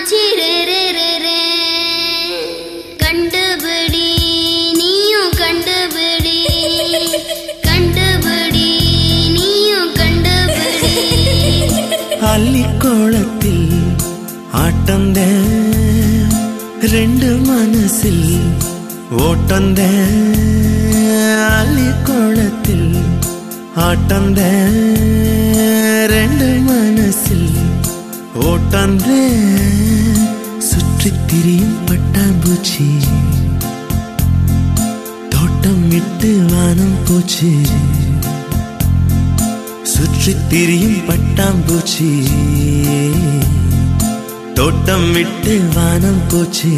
சிரரரரே. கண்டுபிடி நீயும் கண்டுபிடி கண்டுபிடி நீயும் கண்டுபிடி அள்ளிக்கோளத்தில் ஆட்டந்த ரெண்டு மனசில் ஓட்டந்த அள்ளிக்கோளத்தில் ஆட்டந்த ரெண்டு மனசில் ஓட்டந்த சுற்றித் திரியும் பட்டாம்பூச்சி தோட்டம் விட்டு வானம் போச்சு சுற்றித் திரியும் பட்டாம்பூச்சி தோட்டம் விட்டு வானம் போச்சு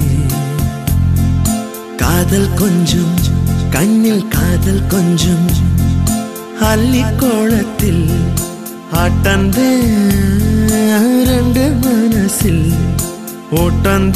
காதல் கொஞ்சம் கண்ணில் காதல் கொஞ்சம் அள்ளி கோலத்தில் ஆட்டந்த ரெண்டு மனசில் ஓட்டந்த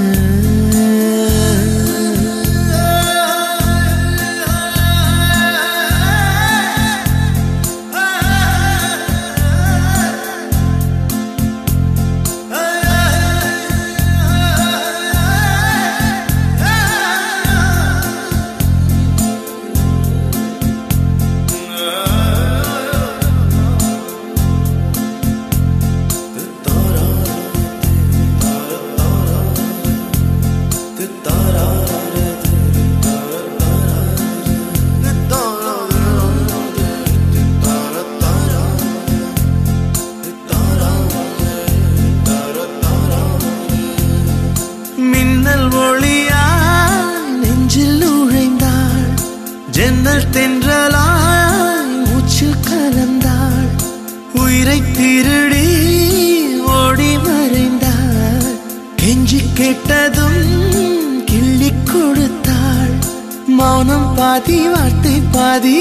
மின்னல் ஒளியா நெஞ்சில் நுழைந்தாள் ஜன்னல் தென்றலாய் மூச்சில் கலந்தாள் உயிரை திருடி ஓடி மறைந்தாள் கெஞ்சி கேட்டதும் கிள்ளி கொடுத்தாள் மௌனம் பாதி வார்த்தை பாதி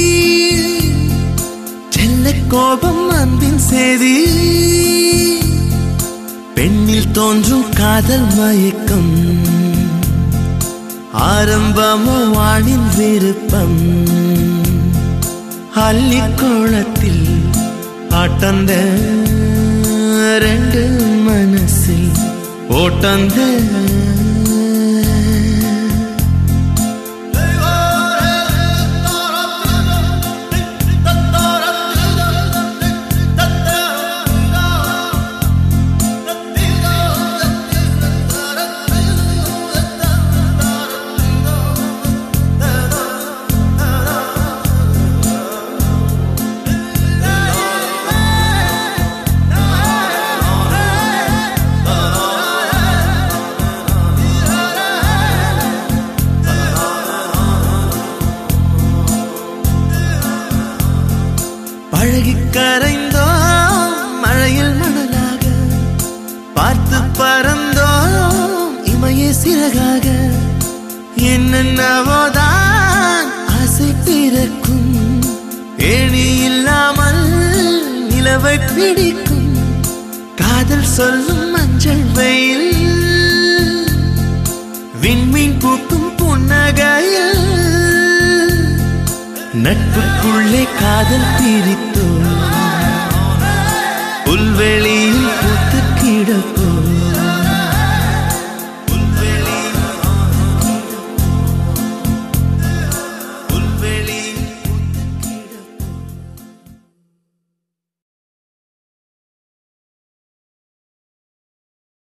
செல்ல கோபம் அன்பின் செய்தி பெண்ணில் தோன்றும் காதல் மயக்கம் ஆரம்பமோ வானின் விருப்பம் அள்ளிக்கோளத்தில் ஆட்டந்த ரெண்டு மனசில் ஓட்டந்த பழகி கரைந்தோம் மழையில் மணலாக பார்த்து பறந்தோம் இமையே சிறகாக என்னென்னவோதான் ஆசை பிறக்கும் ஏணி இல்லாமல் நிலவை பிடிக்கும் காதல் சொல்லும் மஞ்சள் வெயில் விண்மீன் பூக்கும் புன்னகையில் நட்புக்குள்ளே காதல் பிரித்தோ